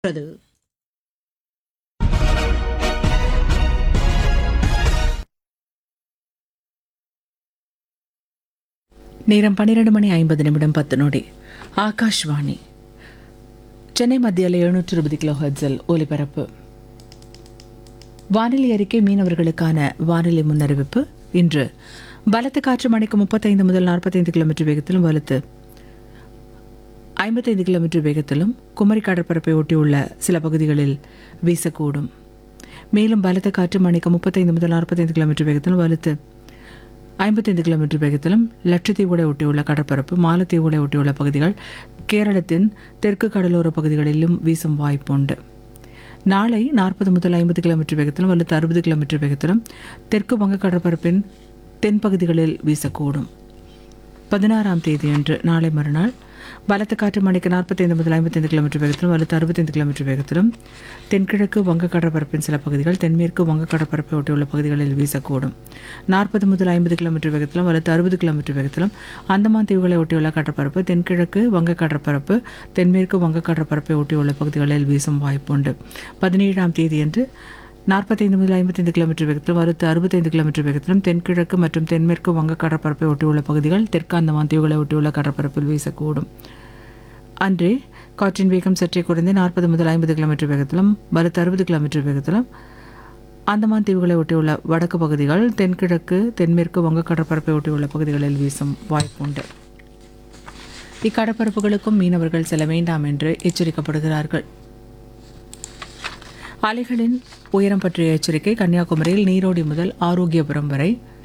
உள்ளது நேரம் பன்னிரண்டு மணி ஐம்பது நிமிடம் பத்து நொடி ஆகாஷ்வாணி சென்னை மத்தியில் எழுநூற்று இருபது கிலோ ஹெர்ட்ஸில் ஒலிபரப்பு வானிலை அறிக்கை மீனவர்களுக்கான வானிலை முன்னறிவிப்பு இன்று பலத்த காற்று மணிக்கு முப்பத்தைந்து முதல் நாற்பத்தைந்து கிலோமீட்டர் வேகத்திலும் வலுத்து ஐம்பத்தைந்து கிலோமீட்டர் வேகத்திலும் குமரி கடற்பரப்பை ஒட்டியுள்ள சில பகுதிகளில் வீசக்கூடும் மேலும் பலத்த காற்று மணிக்கு முப்பத்தைந்து முதல் நாற்பத்தைந்து கிலோமீட்டர் வேகத்திலும் வலுத்து ஐம்பத்தைந்து கிலோமீட்டர் வேகத்திலும் லட்சத்தீவுகளை ஒட்டியுள்ள கடற்பரப்பு மாலத்தீவுகளை ஒட்டியுள்ள பகுதிகள் கேரளத்தின் தெற்கு கடலோர பகுதிகளிலும் வீசும் வாய்ப்புண்டு நாளை நாற்பது முதல் ஐம்பது கிலோமீட்டர் வேகத்திலும் அல்லது அறுபது கிலோமீட்டர் வேகத்திலும் தெற்கு வங்க கடற்பரப்பின் தென்பகுதிகளில் வீசக்கூடும் பதினாறாம் தேதியன்று நாளை மறுநாள் பலத்த காற்று மணிக்கு நாற்பத்தைந்து முதல் ஐம்பத்தைந்து கிலோமீட்டர் வேகத்திலும் அல்லது அறுபத்தைந்து கிலோமீட்டர் வேகத்திலும் தென்கிழக்கு வங்க கடற்பரப்பின் சில பகுதிகள் தென்மேற்கு வங்க கடற்பரப்பை ஒட்டியுள்ள பகுதிகளில் வீசக்கூடும் நாற்பது முதல் ஐம்பது கிலோமீட்டர் வேகத்திலும் அல்லது அறுபது கிலோமீட்டர் வேகத்திலும் அந்தமான் தீவுகளை ஒட்டியுள்ள கடற்பரப்பு தென்கிழக்கு வங்க கடற்பரப்பு தென்மேற்கு வங்க கடற்பரப்பை ஒட்டியுள்ள பகுதிகளில் வீசும் வாய்ப்புண்டு பதினேழாம் தேதியன்று நாற்பத்தைந்து முதல் ஐம்பத்தைந்து கிலோமீட்டர் வேகத்திலும் அடுத்து அறுபத்தைந்து கிலோமீட்டர் வேகத்திலும் தென்கிழக்கு மற்றும் தென்மேற்கு வங்க கடற்பரப்பை ஒட்டியுள்ள பகுதிகள் தெற்கு அந்தமான் தீவுகளை ஒட்டியுள்ள கடற்பரப்பில் வீசக்கூடும் அன்றே காற்றின் வேகம் சற்றே குறைந்து நாற்பது முதல் ஐம்பது கிலோமீட்டர் வேகத்திலும் பலத்து அறுபது கிலோமீட்டர் வேகத்திலும் அந்தமான் தீவுகளை ஒட்டியுள்ள வடக்கு பகுதிகள் தென்கிழக்கு தென்மேற்கு வங்க கடற்பரப்பை ஒட்டியுள்ள பகுதிகளில் வீசும் வாய்ப்புண்டு இக்கடற்பரப்புகளுக்கும் மீனவர்கள் செல்ல வேண்டாம் என்று எச்சரிக்கப்படுகிறார்கள் அலைகளின் உயரம் பற்றிய எச்சரிக்கை கன்னியாகுமரியில் நீரோடி முதல் ஆரோக்கியபுரம் வரை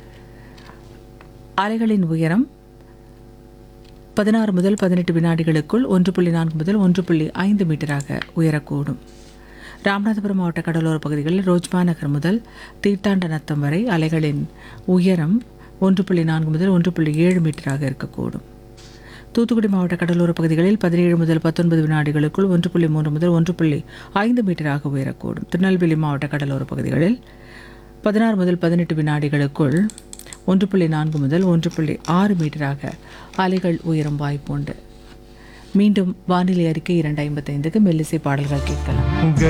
அலைகளின் உயரம் பதினாறு முதல் பதினெட்டு வினாடிகளுக்குள் ஒன்று புள்ளி நான்கு முதல் ஒன்று புள்ளி ஐந்து மீட்டராக உயரக்கூடும் ராமநாதபுரம் மாவட்ட கடலோர பகுதிகளில் ரோஜ்மா நகர் முதல் தீர்த்தாண்ட நத்தம் வரை அலைகளின் உயரம் ஒன்று புள்ளி நான்கு முதல் ஒன்று புள்ளி ஏழு மீட்டராக இருக்கக்கூடும் தூத்துக்குடி மாவட்ட கடலோர பகுதிகளில் பதினேழு முதல் பத்தொன்பது வினாடிகளுக்குள் ஒன்று புள்ளி மூன்று முதல் ஒன்று புள்ளி ஐந்து மீட்டராக உயரக்கூடும் திருநெல்வேலி மாவட்ட கடலோர பகுதிகளில் பதினாறு முதல் பதினெட்டு வினாடிகளுக்குள் ஒன்று புள்ளி நான்கு முதல் ஒன்று புள்ளி ஆறு மீட்டராக அலைகள் உயரும் வாய்ப்புண்டு மீண்டும் வானிலை அறிக்கை இரண்டு ஐம்பத்தைந்துக்கு மெல்லிசை பாடல்கள் கேட்கலாம்